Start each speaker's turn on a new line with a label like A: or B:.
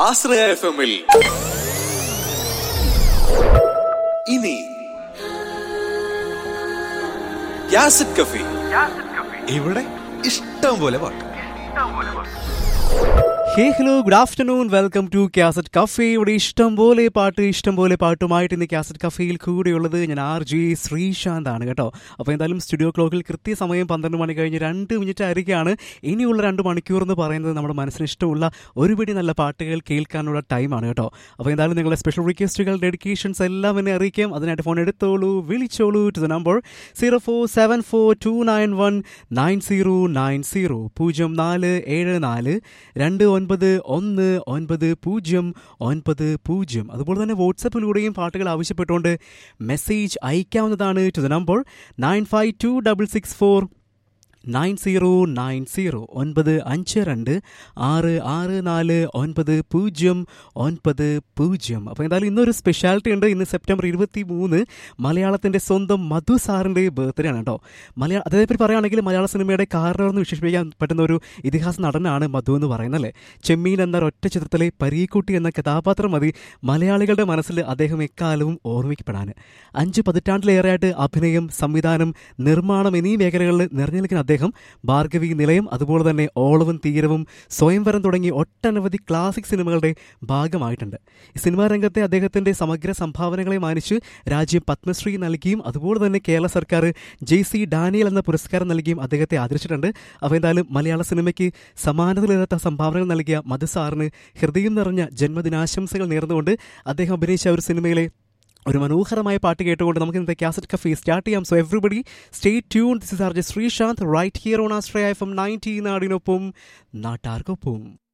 A: ആശ്രയ F എമ്മിൽ ഇനി യാസിഡ് കഫി
B: ഇവിടെ ഇഷ്ടം പോലെ പാട്ട്
C: hey hello good afternoon welcome to cassette cafe ഇവിടെ ഇഷ്ടം പോലെ പാട്ട് ഇഷ്ടം പോലെ പാട്ടുമായിട്ട് ഇന്ന് കാസറ്റ് കഫേയിൽ കൂടെയുള്ളത് ഞാൻ ആർ ജി ശ്രീശാന്ത് ആണ് കേട്ടോ അപ്പോൾ എന്തായാലും സ്റ്റുഡിയോ ക്ലോക്കിൽ കൃത്യസമയം പന്ത്രണ്ട് മണി കഴിഞ്ഞ് രണ്ട് മിനിറ്റ് ആയിരിക്കുകയാണ് ഇനിയുള്ള രണ്ട് മണിക്കൂർ എന്ന് പറയുന്നത് നമ്മുടെ മനസ്സിന് ഇഷ്ടമുള്ള ഒരുപിടി നല്ല പാട്ടുകൾ കേൾക്കാനുള്ള ടൈമാണ് കേട്ടോ അപ്പോൾ എന്തായാലും നിങ്ങളുടെ സ്പെഷ്യൽ റിക്വസ്റ്റുകൾ ഡെഡിക്കേഷൻസ് എല്ലാം എന്നെ അറിയിക്കാം അതിനായിട്ട് ഫോൺ എടുത്തോളൂ വിളിച്ചോളൂ to the number zero four seven four two nine one nine zero nine zero പൂജ്യം നാല് ഏഴ് നാല് രണ്ട് ഒൻപത് ഒന്ന് ഒൻപത് പൂജ്യം ഒൻപത് പൂജ്യം അതുപോലെ തന്നെ വാട്സപ്പിലൂടെയും പാട്ടുകൾ ആവശ്യപ്പെട്ടുകൊണ്ട് മെസ്സേജ് അയക്കാവുന്നതാണ് to the number nine five two double six four nine zero nine zero ഒൻപത് അഞ്ച് രണ്ട് ആറ് ആറ് നാല് ഒൻപത് പൂജ്യം ഒൻപത് പൂജ്യം അപ്പോൾ എന്തായാലും ഇന്നൊരു സ്പെഷ്യാലിറ്റി ഉണ്ട് ഇന്ന് സെപ്റ്റംബർ ഇരുപത്തി മൂന്ന് മലയാളത്തിൻ്റെ സ്വന്തം മധു സാറിൻ്റെ ബർത്ത്ഡേ ആണ് കേട്ടോ മലയാള അതേപറ്റി പറയുകയാണെങ്കിൽ മലയാള സിനിമയുടെ കാരണവർ എന്ന് വിശേഷിപ്പിക്കാൻ പറ്റുന്ന ഒരു ഇതിഹാസ നടനാണ് മധു എന്ന് പറയുന്നത് അല്ലേ ചെമ്മീൻ എന്ന ഒറ്റ ചിത്രത്തിലെ പരീക്കുട്ടി എന്ന കഥാപാത്രം മതി മലയാളികളുടെ മനസ്സിൽ അദ്ദേഹം എക്കാലവും ഓർമ്മിക്കപ്പെടാൻ അഞ്ച് പതിറ്റാണ്ടിലേറെയായിട്ട് അഭിനയം സംവിധാനം നിർമ്മാണം എന്നീ മേഖലകളിൽ നിറഞ്ഞു നിൽക്കുന്ന അദ്ദേഹം ഭാർഗവി നിലയം അതുപോലെ തന്നെ ഓളവും തീരവും സ്വയംവരം തുടങ്ങി ഒട്ടനവധി ക്ലാസിക് സിനിമകളുടെ ഭാഗമായിട്ടുണ്ട് ഈ സിനിമാ രംഗത്തെ അദ്ദേഹത്തിന്റെ സമഗ്ര സംഭാവനകളെ മാനിച്ച് രാജ്യം പത്മശ്രീ നൽകിയും അതുപോലെ തന്നെ കേരള സർക്കാർ ജെ സി ഡാനിയൽ എന്ന പുരസ്കാരം നൽകിയും അദ്ദേഹത്തെ ആദരിച്ചിട്ടുണ്ട് അപ്പോൾ എന്തായാലും മലയാള സിനിമയ്ക്ക് സമാനതകളില്ലാത്ത സംഭാവനകൾ നൽകിയ മധു സാറിന് ഹൃദയം നിറഞ്ഞ ജന്മദിനാശംസകൾ നേർന്നുകൊണ്ട് അദ്ദേഹം അഭിനയിച്ച ഒരു സിനിമയിലെ ഒരു മനോഹരമായ പാട്ട് കേട്ടുകൊണ്ട് നമുക്ക് ഇന്നത്തെ കാസറ്റ് കഫേ സ്റ്റാർട്ട് ചെയ്യാം so everybody stay tune this is R J Sreesanth right here on Astraya F M nineteen നാടിനൊപ്പം നാട്ടാർക്കൊപ്പം